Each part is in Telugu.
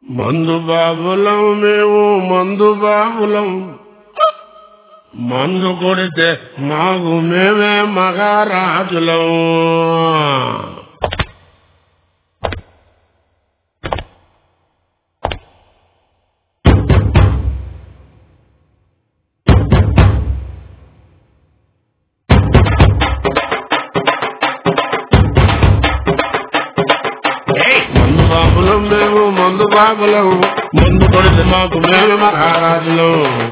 మందు బాబులం మేము మందు బాబులం మందు కొడితే మాకు మేమే మగారాజులం మందు బాబులం మేము మందు బాబులం మందు కొడితే మాకు మేమే మహారాజులం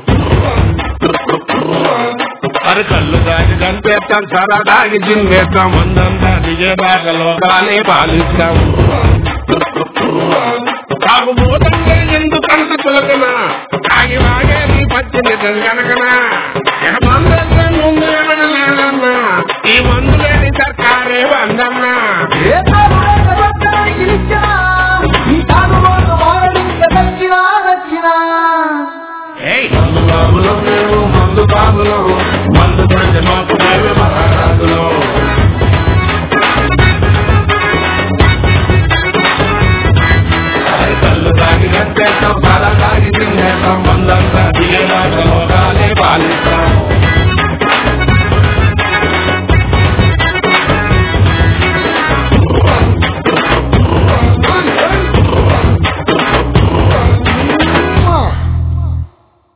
అరే కళ్ళు దాగి కనిపెట్టాం సరదాగి జిన్నేస్తాం మందంతా దిగేదాకా లోకాలే పాలిస్తాం తాగుబోతంగా ఎందుకంత చులకన తాగి వాగే నీ పచ్చి నిజం కనుకనా